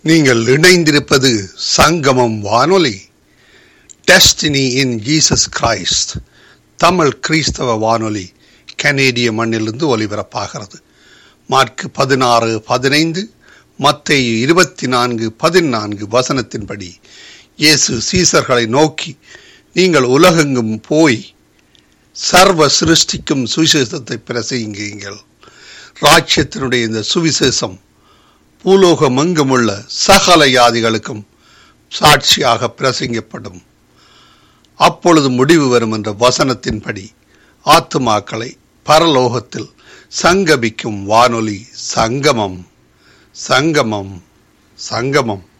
நீங்கள் இணைந்திருப்பது சங்கமம் வானொலி destiny in Jesus Christ Tamil கிறிஸ்தவ வானொலி கனேடிய மண்ணிலிருந்து ஒலிபரப்பாகிறது மார்க் பதினாறு பதினைந்து மத்தேயு இருபத்தி நான்கு பதினான்கு வசனத்தின்படி இயேசு சீசர்களை நோக்கி நீங்கள் உலகெங்கும் போய் சர்வ சிருஷ்டிக்கும் சுவிசேஷத்தை பிரசங்கியுங்கள் ராஜ்யத்தினுடைய இந்த சுவிசேஷம் பூலோகம் எங்குமுள்ள சகல யாதிகளுக்கும் சாட்சியாக பிரசங்கப்படும் அப்பொழுது முடிவு வரும் என்ற வசனத்தின்படி ஆத்துமாக்களை பரலோகத்தில் சங்கமிக்கும் வானொலி சங்கமம் சங்கமம் சங்கமம்